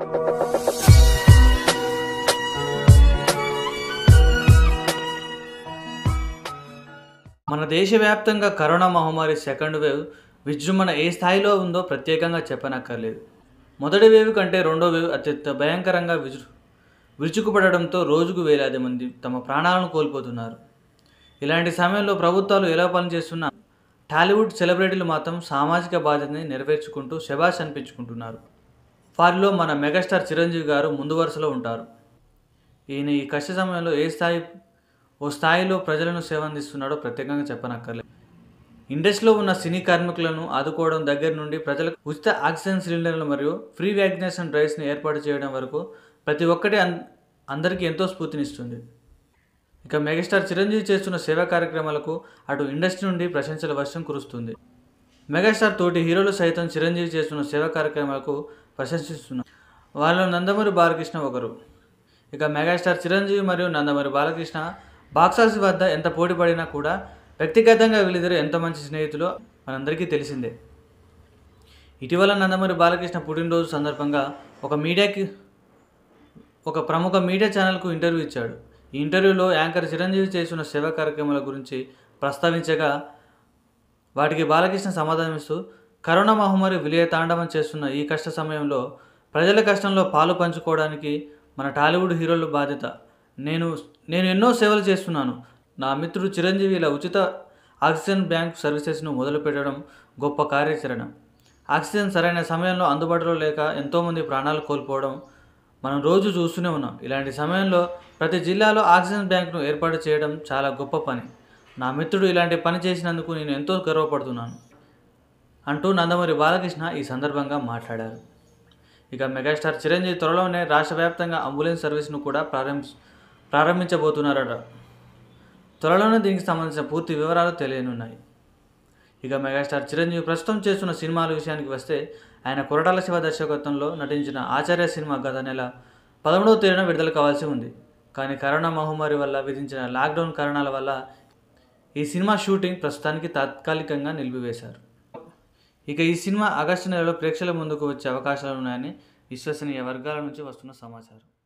మన దేశవ్యాప్తంగా కరోనా మహమ్మారి సెకండ్ వేవ్ విజృంభణ ఏ స్థాయిలో ఉందో ప్రత్యేకంగా చెప్పనక్కర్లేదు మొదటి వేవ్ కంటే రెండో వేవ్ అత్యంత భయంకరంగా విజృ విరుచుకుపడడంతో రోజుకు వేలాది మంది తమ ప్రాణాలను కోల్పోతున్నారు ఇలాంటి సమయంలో ప్రభుత్వాలు ఎలా పనిచేస్తున్నా టాలీవుడ్ సెలబ్రిటీలు మాత్రం సామాజిక బాధ్యతని నెరవేర్చుకుంటూ శబాష్ అనిపించుకుంటున్నారు వారిలో మన మెగాస్టార్ చిరంజీవి గారు ముందు వరుసలో ఉంటారు ఈయన ఈ కష్ట సమయంలో ఏ స్థాయి ఓ స్థాయిలో ప్రజలను సేవ అందిస్తున్నాడో ప్రత్యేకంగా చెప్పనక్కర్లేదు ఇండస్ట్రీలో ఉన్న సినీ కార్మికులను ఆదుకోవడం దగ్గర నుండి ప్రజలకు ఉచిత ఆక్సిజన్ సిలిండర్లు మరియు ఫ్రీ వ్యాక్సినేషన్ డ్రైవ్స్ని ఏర్పాటు చేయడం వరకు ప్రతి ఒక్కటి అన్ అందరికీ ఎంతో స్ఫూర్తినిస్తుంది ఇక మెగాస్టార్ చిరంజీవి చేస్తున్న సేవా కార్యక్రమాలకు అటు ఇండస్ట్రీ నుండి ప్రశంసల వర్షం కురుస్తుంది మెగాస్టార్ తోటి హీరోలు సైతం చిరంజీవి చేస్తున్న సేవా కార్యక్రమాలకు ప్రశంసిస్తున్నారు వాళ్ళలో నందమూరి బాలకృష్ణ ఒకరు ఇక మెగాస్టార్ చిరంజీవి మరియు నందమూరి బాలకృష్ణ బాక్సాఫీస్ వద్ద ఎంత పోటీ పడినా కూడా వ్యక్తిగతంగా వీళ్ళిద్దరు ఎంత మంచి స్నేహితులో మనందరికీ తెలిసిందే ఇటీవల నందమూరి బాలకృష్ణ పుట్టినరోజు సందర్భంగా ఒక మీడియాకి ఒక ప్రముఖ మీడియా ఛానల్కు ఇంటర్వ్యూ ఇచ్చాడు ఈ ఇంటర్వ్యూలో యాంకర్ చిరంజీవి చేస్తున్న సేవా కార్యక్రమాల గురించి ప్రస్తావించగా వాటికి బాలకృష్ణ సమాధానమిస్తూ కరోనా మహమ్మారి విలయ తాండవం చేస్తున్న ఈ కష్ట సమయంలో ప్రజల కష్టంలో పాలు పంచుకోవడానికి మన టాలీవుడ్ హీరోల బాధ్యత నేను నేను ఎన్నో సేవలు చేస్తున్నాను నా మిత్రుడు చిరంజీవి ఇలా ఉచిత ఆక్సిజన్ బ్యాంక్ సర్వీసెస్ను మొదలుపెట్టడం గొప్ప కార్యాచరణ ఆక్సిజన్ సరైన సమయంలో అందుబాటులో లేక ఎంతోమంది ప్రాణాలు కోల్పోవడం మనం రోజు చూస్తూనే ఉన్నాం ఇలాంటి సమయంలో ప్రతి జిల్లాలో ఆక్సిజన్ బ్యాంక్ను ఏర్పాటు చేయడం చాలా గొప్ప పని నా మిత్రుడు ఇలాంటి పని చేసినందుకు నేను ఎంతో గర్వపడుతున్నాను అంటూ నందమూరి బాలకృష్ణ ఈ సందర్భంగా మాట్లాడారు ఇక మెగాస్టార్ చిరంజీవి త్వరలోనే రాష్ట్ర వ్యాప్తంగా అంబులెన్స్ సర్వీస్ను కూడా ప్రారంభి ప్రారంభించబోతున్నారట త్వరలోనే దీనికి సంబంధించిన పూర్తి వివరాలు తెలియనున్నాయి ఇక మెగాస్టార్ చిరంజీవి ప్రస్తుతం చేస్తున్న సినిమాల విషయానికి వస్తే ఆయన కొరటాల శివ దర్శకత్వంలో నటించిన ఆచార్య సినిమా గత నెల పదమూడవ తేదీన విడుదల కావాల్సి ఉంది కానీ కరోనా మహమ్మారి వల్ల విధించిన లాక్డౌన్ కారణాల వల్ల ఈ సినిమా షూటింగ్ ప్రస్తుతానికి తాత్కాలికంగా నిలిపివేశారు ఇక ఈ సినిమా ఆగస్టు నెలలో ప్రేక్షకుల ముందుకు వచ్చే అవకాశాలు ఉన్నాయని విశ్వసనీయ వర్గాల నుంచి వస్తున్న సమాచారం